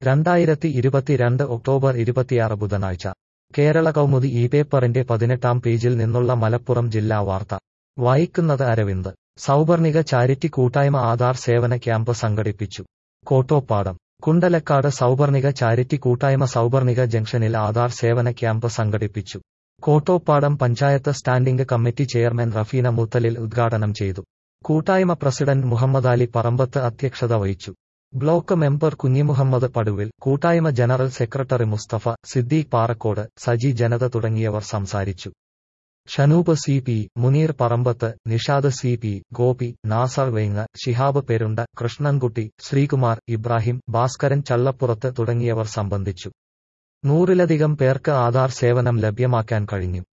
രണ്ടായിരത്തി ഇരുപത്തിരണ്ട് ഒക്ടോബർ ഇരുപത്തിയാറ് ബുധനാഴ്ച കേരള കൗമുദി ഈ പേപ്പറിന്റെ പതിനെട്ടാം പേജിൽ നിന്നുള്ള മലപ്പുറം ജില്ലാ വാർത്ത വായിക്കുന്നത് അരവിന്ദ് സൗപർണിക ചാരിറ്റി കൂട്ടായ്മ ആധാർ സേവന ക്യാമ്പ് സംഘടിപ്പിച്ചു കോട്ടോപ്പാടം കുണ്ടലക്കാട് സൗപർണിക ചാരിറ്റി കൂട്ടായ്മ സൗപർണിക ജംഗ്ഷനിൽ ആധാർ സേവന ക്യാമ്പ് സംഘടിപ്പിച്ചു Kottoppadam panchayat standing committee chairman Rafeena Muthalil ഉദ്ഘാടനം ചെയ്തു കൂട്ടായ്മ പ്രസിഡന്റ് മുഹമ്മദ് അലി പറമ്പത്ത് അധ്യക്ഷത വഹിച്ചു ബ്ലോക്ക് മെമ്പർ കുഞ്ഞിമുഹമ്മദ് പടുവിൽ കൂട്ടായ്മ ജനറൽ സെക്രട്ടറി മുസ്തഫ സിദ്ദീഖ് പാറക്കോട് സജി ജനത തുടങ്ങിയവർ സംസാരിച്ചു Shanoop C P Muneer Parambath Nishad C P Gopi Nasar Venga Shihab Perunda Krishnankutty Sreekumar Ibrahim Bhaskaran Challappurath തുടങ്ങിയവർ സംബന്ധിച്ചു നൂറിലധികം പേർക്ക് ആധാർ സേവനം ലഭ്യമാക്കാൻ കഴിഞ്ഞു